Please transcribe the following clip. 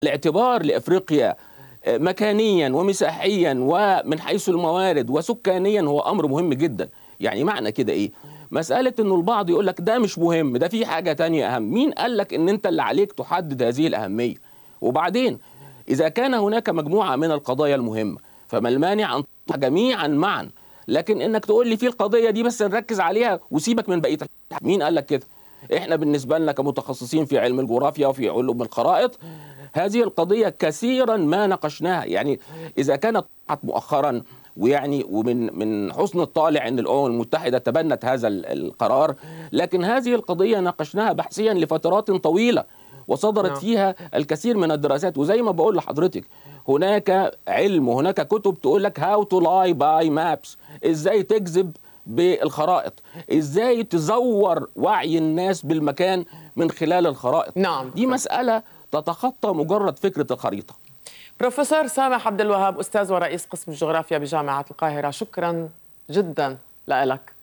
الاعتبار لافريقيا مكانيا ومساحيا ومن حيث الموارد وسكانيا هو امر مهم جدا يعني معنى كده ايه مسألة انه البعض يقول لك ده مش مهم ده في حاجة تانية اهم مين قال لك ان انت اللي عليك تحدد هذه الاهمية وبعدين اذا كان هناك مجموعة من القضايا المهمة فما المانع ان جميعا معا لكن انك تقول لي في القضية دي بس نركز عليها وسيبك من بقية مين قال لك كده احنا بالنسبة لنا كمتخصصين في علم الجغرافيا وفي علوم الخرائط هذه القضية كثيرا ما ناقشناها يعني إذا كانت مؤخرا ويعني ومن من حسن الطالع ان الامم المتحده تبنت هذا القرار لكن هذه القضيه ناقشناها بحثيا لفترات طويله وصدرت نعم. فيها الكثير من الدراسات وزي ما بقول لحضرتك هناك علم وهناك كتب تقول لك هاو تو لاي باي مابس ازاي تكذب بالخرائط ازاي تزور وعي الناس بالمكان من خلال الخرائط نعم دي مساله تتخطى مجرد فكره الخريطه بروفيسور سامح عبد الوهاب استاذ ورئيس قسم الجغرافيا بجامعه القاهره شكرا جدا لك